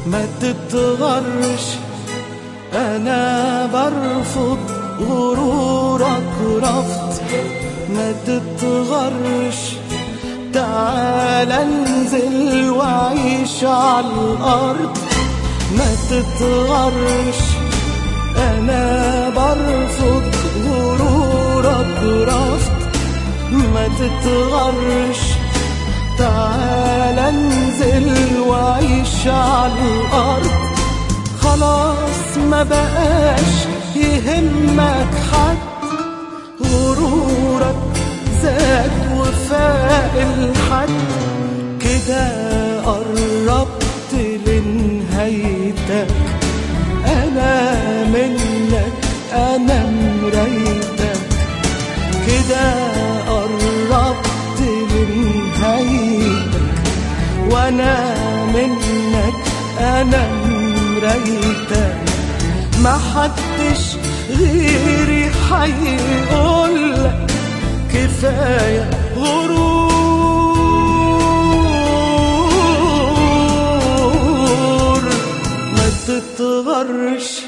ما تتغرش انا برفض غرورك رفض ما تتغرش تعال انزل وعيش على الارض ما تتغرش انا برفض غرورك رفض ما تتغرش تعال انزل وعيش على الارض خلاص ما بقاش يهمك حد غرورك زاد وفاق الحد كده قربت لنهايتك انا منك انا مرايتك كده قربت لنهايتك وانا منك انا مرايتك ما حدش غيري حيقولك كفاية غرور ما تتغرش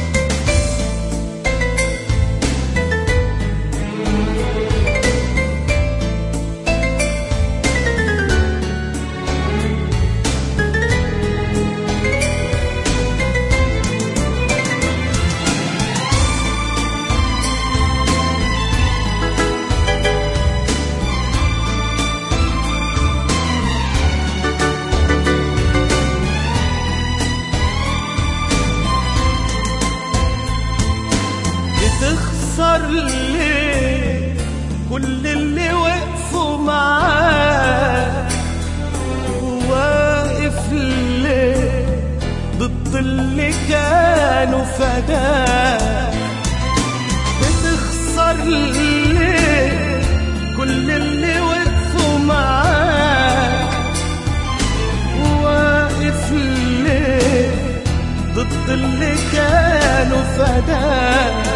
بتخسر ليه كل اللي وقفوا معاك واقف ليه ضد اللي كانوا فداك بتخسر ليه كل اللي وقفوا معاك واقف ليه ضد اللي كانوا فداك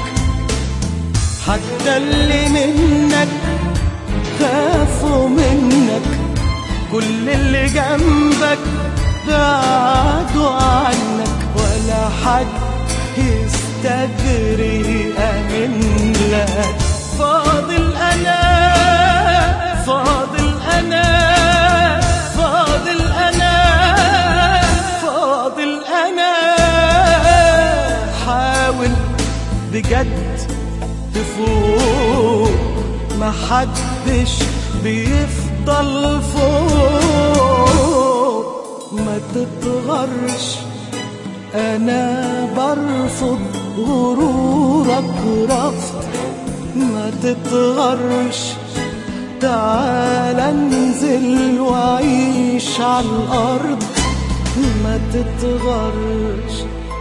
حتى اللي منك خافوا منك كل اللي جنبك بعدوا عنك ولا حد يستجري أمن لك فاضل أنا فاضل أنا فاضل أنا فاضل أنا حاول بجد تفوق ما حدش بيفضل فوق ما تتغرش انا برفض غرورك رفض ما تتغرش تعال انزل وعيش على الارض ما تتغرش